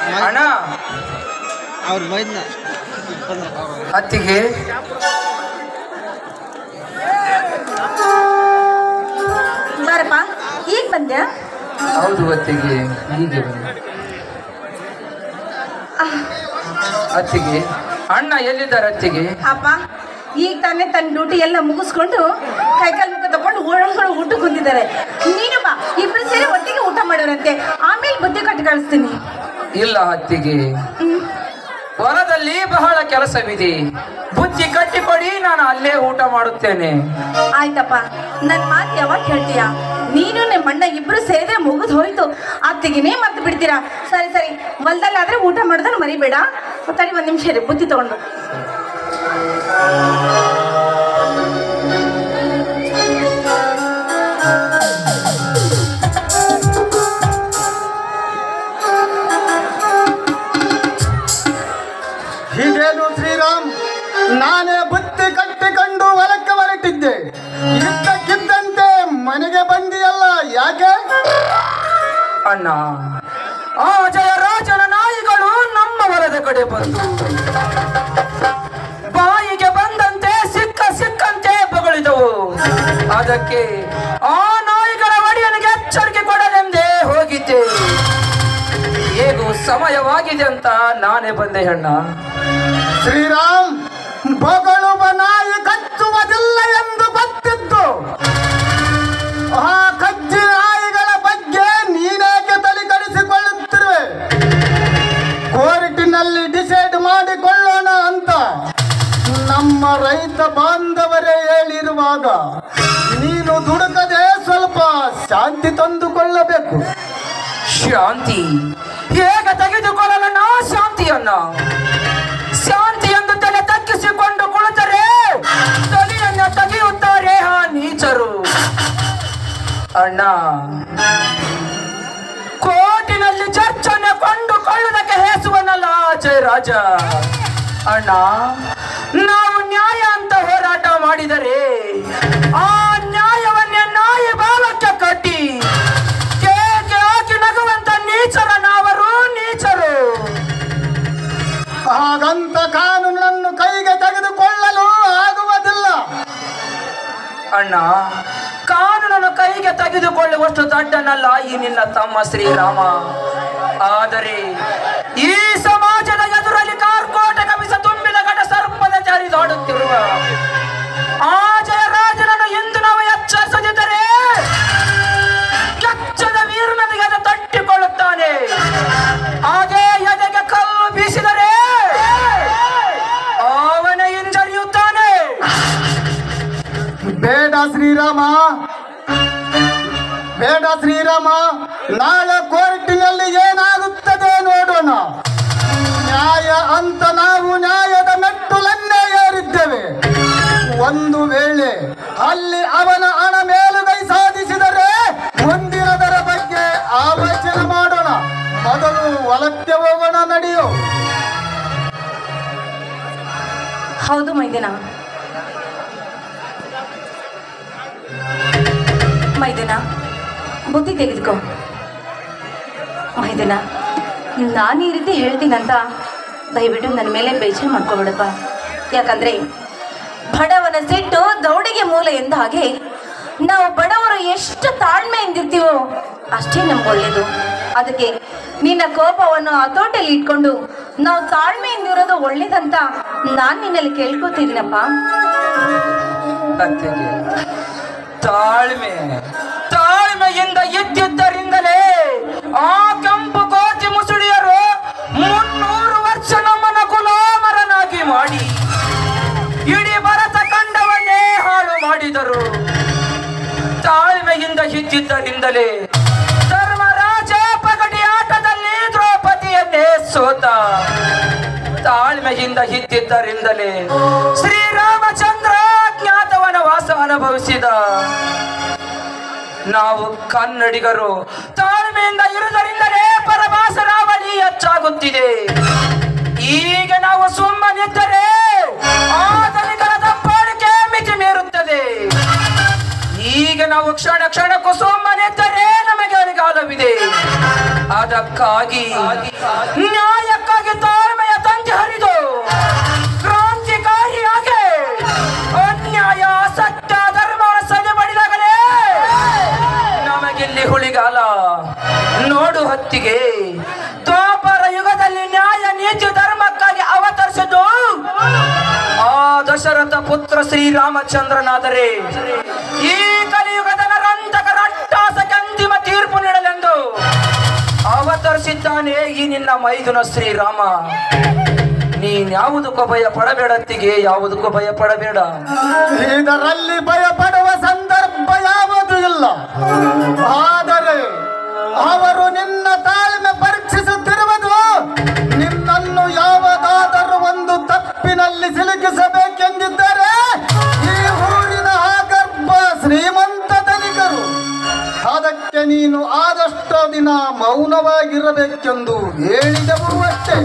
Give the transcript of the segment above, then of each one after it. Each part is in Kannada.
ಅಣ್ಣ ಅವ್ರ ಮೈದ್ನ ಅತ್ತಿಗೆ ಬಾರಪ್ಪ ಈಗ ಬಂದ್ಯಾ ಹೌದು ಅತ್ತಿಗೆ ಹೀಗೆ ಬನ್ನಿ ಅತ್ತಿಗೆ ಅಣ್ಣ ಎಲ್ಲಿದ್ದಾರೆ ಅತ್ತಿಗೆ ಅಪ್ಪ ಈಗ ತಾನೇ ತನ್ನ ಡ್ಯೂಟಿ ಎಲ್ಲ ಮುಗಿಸ್ಕೊಂಡು ಕೈಕಾಲು ಮುಖ ತಗೊಂಡು ಒಳಗಡೆ ಊಟ ಕುಂತಿದ್ದಾರೆ ನೀನು ಬಾ ಇಬ್ರು ಸೇರಿ ಒಟ್ಟಿಗೆ ಊಟ ಮಾಡೋರಂತೆ ಆಮೇಲೆ ಬುದ್ಧಿ ಕಟ್ಟು ಕಳಿಸ್ತೀನಿ ಇಲ್ಲ ಅತ್ತಿಗೆ ಹ್ಮ್. ಹೊಲದಲ್ಲಿ ಬಹಳ ಕೆಲಸವಿದೆ ಬುದ್ಧಿ ಕಟ್ಟಿಕೊಡಿ ನಾನು ಅಲ್ಲೇ ಊಟ ಮಾಡುತ್ತೇನೆ ಆಯ್ತಪ್ಪ ನನ್ನ ಮಾತು ಯಾವಾಗ ಹೇಳ್ತೀಯ ನೀನು ನಿಮ್ಮ ಅಣ್ಣ ಇಬ್ರು ಸೇರಿದ್ರೆ ಮುಗಿದು ಹೋಯ್ತು ಅತ್ತಿಗೆನೇ ಮರ್ತು ಬಿಡ್ತೀರಾ ಸರಿ ಸರಿ ಹೊಲ್ದಲ್ಲಾದ್ರೆ ಊಟ ಮಾಡಿದ್ರೆ ಮರಿಬೇಡ ತಡಿ ಒಂದು ನಿಮಿಷ ಇರಿ ಬುದ್ಧಿ ತಗೊಂಡು ಹೀಗೇನು ಶ್ರೀರಾಮ್ ನಾನೇ ಬುತ್ತಿ ಕಟ್ಟಿಕೊಂಡು ಹೊಲಕ್ಕೆ ಹೊರಟಿದ್ದೆ ಇದ್ದಕ್ಕಿದ್ದಂತೆ ಮನೆಗೆ ಬಂದಿಯಲ್ಲ ಯಾಕೆ ಅಣ್ಣ ಆ ಜಯರಾಜನ ನಾಯಿಗಳು ನಮ್ಮ ಹೊಲದ ಕಡೆ ಬಂದು ಬಾಯಿಗೆ ಬಂದಂತೆ ಸಿಕ್ಕ ಸಿಕ್ಕಂತೆ ಬಗಳಿದವು ಅದಕ್ಕೆ ಆ ನಾಯಿಗಳ ಒಡೆಯನಿಗೆ ಎಚ್ಚರಿಕೆ ಕೊಡಲೆಂದೇ ಹೋಗಿದ್ದೆ ಹೇಗೂ ಸಮಯವಾಗಿದೆ ಅಂತ ನಾನೇ ಬಂದೆ ಅಣ್ಣ ಶ್ರೀರಾಮ್ ಬೊಗಳುವ ನಾಯಿ ಕಚ್ಚುವುದಿಲ್ಲ ಎಂದು ಗೊತ್ತಿತ್ತು ಆ ಕಜ್ಜಿ ನಾಯಿಗಳ ಬಗ್ಗೆ ನೀನೇಕೆ ತಲೆ ಕಡಿಸಿಕೊಳ್ಳುತ್ತಿರುವೆ ಕೋರ್ಟಿನಲ್ಲಿ ಡಿಸೈಡ್ ಮಾಡಿಕೊಳ್ಳೋಣ ಅಂತ ನಮ್ಮ ರೈತ ಬಾಂಧವರೇ ಹೇಳಿರುವಾಗ ನೀನು ದುಡುಕದೆ ಸ್ವಲ್ಪ ಶಾಂತಿ ತಂದುಕೊಳ್ಳಬೇಕು ಶಾಂತಿ ಹೇಗೆ ತೆಗೆದುಕೊಳ್ಳೋಣ ಶಾಂತಿಯನ್ನ ಶಾಂತಿ ಎಂದು ತಲೆ ತಗ್ಗಿಸಿಕೊಂಡು ಕುಳಿತರೆ ತಲೆಯನ್ನ ತೆಗೆಯುತ್ತಾರೆ ಆ ನೀಚರು ಅಣ್ಣ ಕೋರ್ಟಿನಲ್ಲಿ ಚರ್ಚನ್ನು ಕೊಂಡುಕೊಳ್ಳುವುದಕ್ಕೆ ಹೇಸುವನಲ್ಲ ಜಯರಾಜ ಅಣ್ಣ ನಾವು ನ್ಯಾಯ ಅಂತ ಹೋರಾಟ ಮಾಡಿದರೆ ಆ ನ್ಯಾಯವನ್ನೇ ನಾಯಿ ಬಾಲಕ್ಕೆ ಕಟ್ಟಿ ಕೇಕೆ ಹಾಕಿ ನಗುವಂತ ನೀಚರ ನಾವರು ನೀಚರು ಹಾಗಂತ ಕಾನೂನನ್ನು ಕೈಗೆ ತೆಗೆದುಕೊಳ್ಳಲು ಆಗುವುದಿಲ್ಲ ಅಣ್ಣ ಕಾನೂನನ್ನು ಕೈಗೆ ತೆಗೆದುಕೊಳ್ಳುವಷ್ಟು ದಡ್ಡನಲ್ಲ ಈ ನಿನ್ನ ತಮ್ಮ ಶ್ರೀರಾಮ ಆದರೆ ಈ ಸಮಾಜದ ಎದುರಲ್ಲಿ ಕಾರ್ಕೋಟ ಕವಿಸ ತುಂಬಿದ ಘಟ ಸರ್ಪದ ಜಾರಿದಾಡುತ್ತಿರುವ ಆ ಜಯರಾಜನನ್ನು ಎಂದು ನಾವು ಎಚ್ಚರಿಸದಿದ್ದರೆ ಕೆಚ್ಚದ ವೀರನಿಗೆ ಅದು ತಟ್ಟಿಕೊಳ್ಳುತ್ತಾನೆ ಹಾಗೆ ಎದೆಗೆ ಕಲ್ಲು ಬೀಸಿದರೆ ಅವನ ಹಿಂಜರಿಯುತ್ತಾನೆ ಬೇಡ ಶ್ರೀರಾಮ ಬೇಡ ಶ್ರೀರಾಮ ನಾಳೆ ಕೋರ್ಟಿನಲ್ಲಿ ಏನಾಗುತ್ತದೆ ನೋಡೋಣ ನ್ಯಾಯ ಅಂತ ನಾವು ನ್ಯಾಯದ ಮೆಟ್ಟುಲನ್ನೇ ಏರಿದ್ದೇವೆ ಒಂದು ವೇಳೆ ಅಲ್ಲಿ ಅವನ ಹಣ ಮೇಲುಗೈ ಸಾಧಿಸಿದರೆ ಮುಂದಿನದರ ಬಗ್ಗೆ ಆಲೋಚನೆ ಮಾಡೋಣ ಮೊದಲು ಹೊಲಕ್ಕೆ ಹೋಗೋಣ ನಡೆಯೋ ಹೌದು ಮೈದಿನ ಮೈದಿನ ಬುದ್ಧಿ ತೆಗೆದುಕೋ ಮೈದಿನ ನಾನು ಈ ರೀತಿ ಹೇಳ್ತೀನಂತ ದಯವಿಟ್ಟು ನನ್ನ ಮೇಲೆ ಬೇಜಾರು ಮಾಡ್ಕೊಬೇಡಪ್ಪ ಯಾಕಂದ್ರೆ ಬಡವನ ಸಿಟ್ಟು ದೌಡಿಗೆ ಮೂಲ ಎಂದ ಹಾಗೆ ನಾವು ಬಡವರು ಎಷ್ಟು ತಾಳ್ಮೆಯಿಂದಿರ್ತೀವೋ ಅಷ್ಟೇ ನಮ್ಗೆ ಒಳ್ಳೇದು ಅದಕ್ಕೆ ನಿನ್ನ ಕೋಪವನ್ನು ಹತೋಟಿಯಲ್ಲಿ ಇಟ್ಕೊಂಡು ನಾವು ತಾಳ್ಮೆಯಿಂದಿರೋದು ಒಳ್ಳೇದಂತ ನಾನು ನಿನ್ನಲ್ಲಿ ಕೇಳ್ಕೊತಿದ್ದೀನಪ್ಪ ಅತ್ತೆಗೆ ತಾಳ್ಮೆ ತಾಳ್ಮೆಯಿಂದ ಇದ್ದಿದ್ದರಿಂದಲೇ ಆ ಕೆಂಪು ಕೋತಿ ಮುಸುಳಿಯರು ಮುನ್ನೂರು ವರ್ಷ ನಮ್ಮನ್ನ ಗುಲಾಮರನಾಗಿ ಮಾಡಿ ಇಡೀ ಭರತ ಖಂಡವನ್ನೇ ಹಾಳು ಮಾಡಿದರು ತಾಳ್ಮೆಯಿಂದ ಇದ್ದಿದ್ದರಿಂದಲೇ ಧರ್ಮರಾಜ ಪಗಡಿ ಆಟದಲ್ಲಿ ದ್ರೌಪದಿಯನ್ನೇ ಸೋತ ತಾಳ್ಮೆಯಿಂದ ಇದ್ದಿದ್ದರಿಂದಲೇ ಶ್ರೀರಾಮಚಂದ್ರ ಜ್ಞಾತವನ ವಾಸ ಅನುಭವಿಸಿದ ನಾವು ಕನ್ನಡಿಗರು ತಾಳ್ಮೆಯಿಂದ ಇರುವುದರಿಂದಲೇ ಪರಭಾಸರಾವಳಿ ಹೆಚ್ಚಾಗುತ್ತಿದೆ ಈಗ ನಾವು ಸುಮ್ಮನಿದ್ದರೆ ಆಧುನಿಕರ ದಬ್ಬಾಳಿಕೆ ಮಿತಿ ಮೀರುತ್ತದೆ ಈಗ ನಾವು ಕ್ಷಣ ಕ್ಷಣಕ್ಕೂ ಸುಮ್ಮನಿದ್ದರೆ ನಮಗೆ ಅಳಿಗಾಲವಿದೆ ಅದಕ್ಕಾಗಿ ನ್ಯಾಯಕ್ಕಾಗಿ ತಾಳ್ಮೆಯ ತಂಜಿ ಹರಿದು ಕ್ರಾಂತಿಕಾರಿಯಾಗಿ ಅನ್ಯಾಯ ಸತ್ಯ ಧರ್ಮ ಸದೆ ಮಾಡಿದಾಗಲೇ ನಮಗಿಲ್ಲಿ ಹುಳಿಗಾಲ ನೋಡು ಹೊತ್ತಿಗೆ ದ್ವಾಪರ ಯುಗದಲ್ಲಿ ನ್ಯಾಯ ನೀತಿ ಧರ್ಮಕ್ಕಾಗಿ ಅವತರಿಸಿದ್ದು ಆ ದಶರಥ ಪುತ್ರ ಶ್ರೀರಾಮಚಂದ್ರನಾದರೆ ಈ ಕಲಿಯುಗದ ನರಂತಕರ ಅಟ್ಟಾಸಕ್ಕೆ ಅಂತಿಮ ತೀರ್ಪು ನೀಡಲೆಂದು ಅವತರಿಸಿದ್ದಾನೆ ಈ ನಿನ್ನ ಮೈದುನ ಶ್ರೀರಾಮ ನೀನ್ಯಾವುದಕ್ಕೂ ಭಯ ಪಡಬೇಡತ್ತಿಗೆ ಯಾವುದಕ್ಕೂ ಭಯ ಪಡಬೇಡ ಇದರಲ್ಲಿ ಭಯಪಡುವ ಸಂದರ್ಭ ಯಾವುದು ಇಲ್ಲ ಆದರೆ ಅವರು ನಿನ್ನ ತಾಳ್ಮೆ ಪರೀಕ್ಷಿಸುತ್ತಿರುವುದು ನಿನ್ನನ್ನು ಯಾವುದಾದರೂ ಒಂದು ತಪ್ಪಿನಲ್ಲಿ ಸಿಲುಕಿಸಬೇಕೆಂದಿದ್ದರೆ ಈ ಊರಿನ ಆಗರ್ಭ ಶ್ರೀಮಂತ ಧನಿಕರು ಅದಕ್ಕೆ ನೀನು ಆದಷ್ಟು ದಿನ ಮೌನವಾಗಿರಬೇಕೆಂದು ಹೇಳಿದವರು ಅಷ್ಟೇ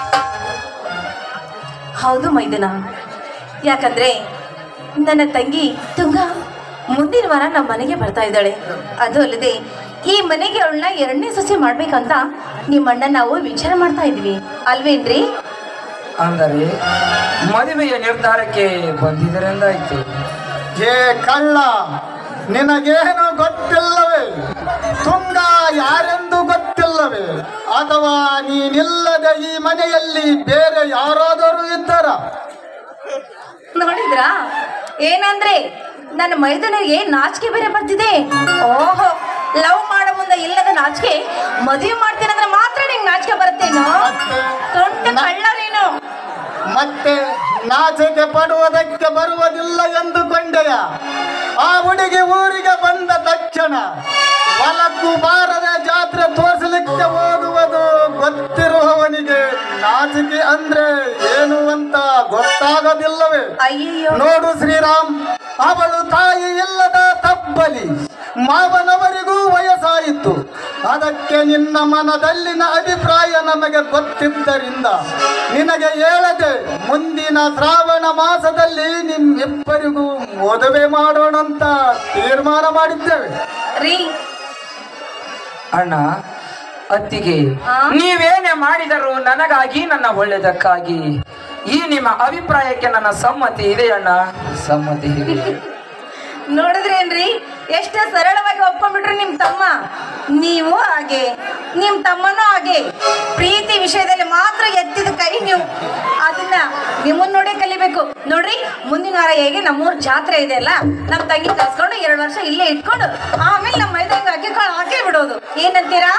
ಹೌದು ಮೈದನ ಯಾಕಂದ್ರೆ ನನ್ನ ತಂಗಿ ತುಂಗ ಮುಂದಿನ ವಾರ ನಮ್ಮ ಮನೆಗೆ ಬರ್ತಾ ಇದ್ದಾಳೆ ಅದು ಅಲ್ಲದೆ ಈ ಮನೆಗೆ ಅವಳನ್ನ ಎರಡನೇ ಸೊಸೆ ಮಾಡ್ಬೇಕಂತ ನಿಮ್ಮಣ್ಣ ನಾವು ವಿಚಾರ ಮಾಡ್ತಾ ಇದ್ವಿ ಅಲ್ವೇನ್ರಿ ಅಂದರೆ ಮದುವೆಯ ನಿರ್ಧಾರಕ್ಕೆ ಬಂದಿದ್ದರೆಂದಾಯ್ತು ಏ ಕಳ್ಳ ನಿನಗೇನು ಗೊತ್ತಿಲ್ಲವೇ ತುಂಗ ಯಾರೆಂದು ಗೊತ್ತಿಲ್ಲವೇ ಅಥವಾ ನೀನಿಲ್ಲದ ಈ ಮನೆಯಲ್ಲಿ ಬೇರೆ ಯಾರಾದರೂ ಇದ್ದಾರ ನೋಡಿದ್ರಾ ಏನಂದ್ರೆ ನನ್ನ ಮೈದನಿಗೆ ನಾಚಿಕೆ ಬೇರೆ ಬರ್ತಿದೆ ಓಹೋ ಲವ್ ಮಾಡೋ ಮುಂದೆ ಇಲ್ಲದ ನಾಚಿಕೆ ಮದುವೆ ಮಾಡ್ತೀನಿ ಅಂದ್ರೆ ಮಾತ್ರ ನಿಂಗೆ ನಾಚಿಕೆ ಬರುತ್ತೇನೋ ದೊಡ್ಡ ಕಳ್ಳ ನೀನು ಮತ್ತೆ ನಾಚಿಕೆ ಪಡುವುದಕ್ಕೆ ಬರುವುದಿಲ್ಲ ಎಂದುಕೊಂಡೆಯ ಆ ಹುಡುಗಿ ಊರಿಗೆ ಬಂದ ತಕ್ಷಣ ಹೊಲಕ್ಕೂ ಬಾರದ ಜಾತ್ರೆ ತೋರಿಸಲಿಕ್ಕೆ ಹೋಗುವುದು ಗೊತ್ತಿರುವವನಿಗೆ ನಾಚಿಕೆ ಅಂದ್ರೆ ಏನು ಅಂತ ಗೊತ್ತಾಗೋದಿಲ್ಲವೇ ಅಯ್ಯಯ್ಯೋ ನೋಡು ಶ್ರೀರಾಮ್ ಅವಳು ತಾಯಿ ಇಲ್ಲದ ತಬ್ಬಲಿ ಮಾವನವರಿಗೂ ವಯಸ್ಸಾಯಿತು ಅದಕ್ಕೆ ನಿನ್ನ ಮನದಲ್ಲಿನ ಅಭಿಪ್ರಾಯ ನಮಗೆ ಗೊತ್ತಿದ್ದರಿಂದ ನಿನಗೆ ಹೇಳದೆ ಮುಂದಿನ ಶ್ರಾವಣ ಮಾಸದಲ್ಲಿ ನಿಮ್ಮಿಬ್ಬರಿಗೂ ಮದುವೆ ಮಾಡೋಣ ಅಂತ ತೀರ್ಮಾನ ಮಾಡಿದ್ದೇವೆ ರೀ ಅಣ್ಣ ಅತ್ತಿಗೆ ಆ? ನೀವೇನೇ ಮಾಡಿದರೂ ನನಗಾಗಿ ನನ್ನ ಒಳ್ಳೆದಕ್ಕಾಗಿ ಈ ನಿಮ್ಮ ಅಭಿಪ್ರಾಯಕ್ಕೆ ನನ್ನ ಸಮ್ಮತಿ ಇದೆ ಅಣ್ಣ ಸಮ್ಮತಿ ಇದೆ ನೋಡಿದ್ರೇನ್ರಿ ಎಷ್ಟು ಸರಳವಾಗಿ ಒಪ್ಕೊಂಡ್ಬಿಟ್ರು ನಿಮ್ ತಮ್ಮ ನೀವು ಹಾಗೆ ನಿಮ್ ತಮ್ಮನೂ ಹಾಗೆ ಪ್ರೀತಿ ವಿಷಯದಲ್ಲಿ ಮಾತ್ರ ಎತ್ತಿದ ಕೈ ನೀವು ಅದನ್ನ ನಿಮ್ಮನ್ನ ನೋಡೇ ಕಲಿಬೇಕು ನೋಡ್ರಿ ಮುಂದಿನ ವಾರ ಹೇಗೆ ನಮ್ಮೂರ್ ಜಾತ್ರೆ ಇದೆ ಅಲ್ಲ ನಮ್ ತಂಗಿ ಕರ್ಸ್ಕೊಂಡು ಎರಡು ವರ್ಷ ಇಲ್ಲೇ ಇಟ್ಕೊಂಡು ಆಮೇಲೆ ನಮ್ಮ ಮೈದಂಗ ಹಾಕಿ ಕಳ್- ಹಾಕೇ ಬಿಡೋದು ಏನಂತೀರಾ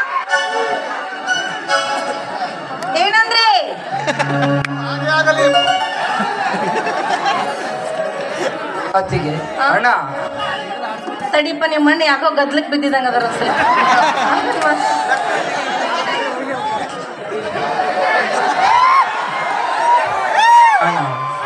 ಏನಂದ್ರೆ ಹಾಗೆ ಆಗಲಿ ಅತ್ತಿಗೆ ಆ? ಅಣ್ಣ ತಡಿಪ ನಿಮ್ಮ ಮಣ್ಣು ಯಾಕೋ ಗದ್ಲಕ್ ಬಿದ್ದಿದಂಗ ಅದರ ಅಣ್ಣ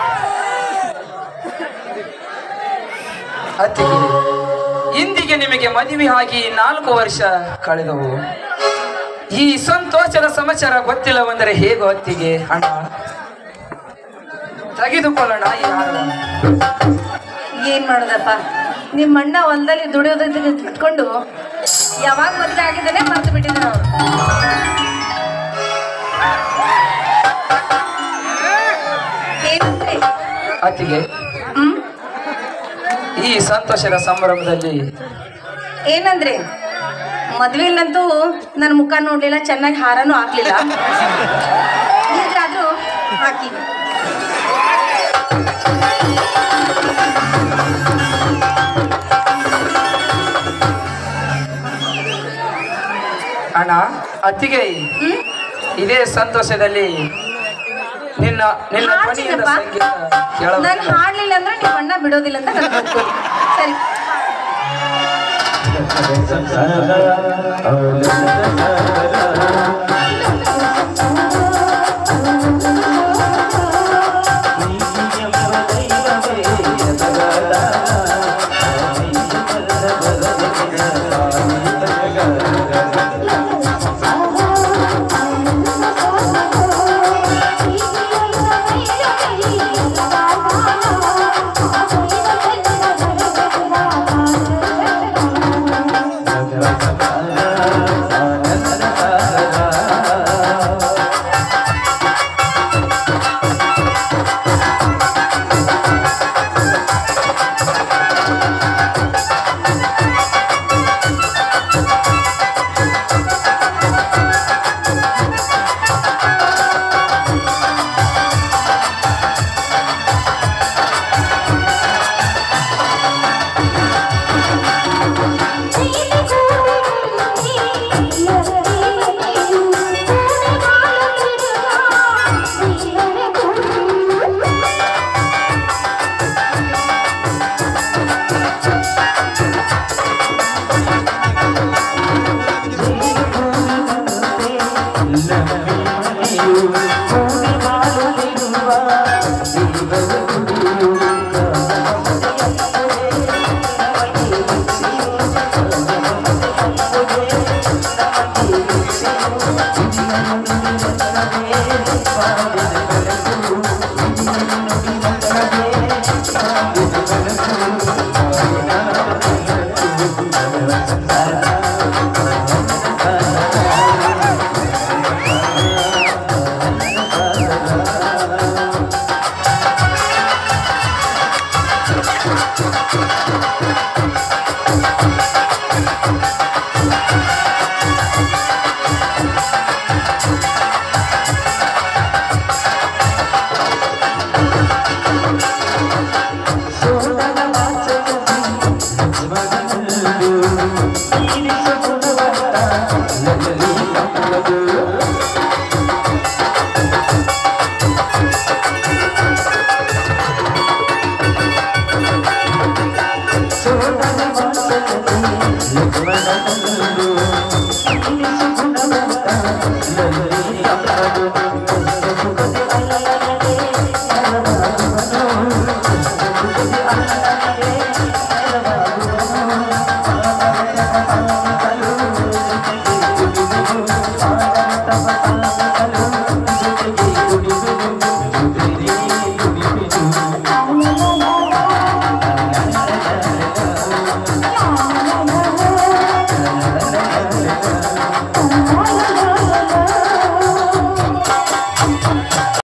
ಅತ್ತಿಗೆ ಇಂದಿಗೆ ನಿಮಗೆ ಮದುವೆ ಆಗಿ ನಾಲ್ಕು ವರ್ಷ ಕಳೆದವು ಈ ಸಂತೋಷದ ಸಮಾಚಾರ ಗೊತ್ತಿಲ್ಲವೆಂದರೆ ಹೇಗೋ ಅತ್ತಿಗೆ ಅಣ್ಣ ತೆಗೆದುಕೊಳ್ಳೋಣ ಈ ಹಾರವನ್ನು. ಏನ್ ಮಾಡೋದಪ್ಪ ನಿಮ್ಮ ಅಣ್ಣ ಹೊಲದಲ್ಲಿ ದುಡಿಯೋದಕ್ಕೆ ಇಟ್ಕೊಂಡು ಯಾವಾಗ ಮದುವೆ ಆಗಿದ್ದಾನೆ ಮರ್ತು ಬಿಟ್ಟಿದ್ದಾನೆ ಅವ್ರು ಏನಂದ್ರೆ ಅತ್ತಿಗೆ ಹ್ಮ್ ಈ ಸಂತೋಷದ ಸಂಭ್ರಮದಲ್ಲಿ ಏನಂದ್ರೆ ಮದ್ವೆಲಂತೂ ನನ್ನ ಮುಖ ನೋಡ್ಲಿಲ್ಲ ಚೆನ್ನಾಗಿ ಹಾರನೂ ಹಾಕ್ಲಿಲ್ಲ ಈಗಾದ್ರೂ ಹಾಕಿ ಅಣ್ಣ ಅತ್ತಿಗೆ ಹ್ಮ್ ಇದೇ ಸಂತೋಷದಲ್ಲಿ ನಿನ್ನ ನಿನ್ನ ಧ್ವನಿಯಿಂದ ಹಾಡ್ತೀನಪ್ಪ ಸಂಗೀತ ನಾನು ಕೇಳಬೇಕು ಹಾಡ್ಲಿಲ್ಲ ಅಂದ್ರೆ ನಿಮ್ಮ ಅಣ್ಣ ಬಿಡೋದಿಲ್ಲ ಅಂತ ನನಗೆ ಗೊತ್ತು ಸರಿ Thank you. ಲಲಿತ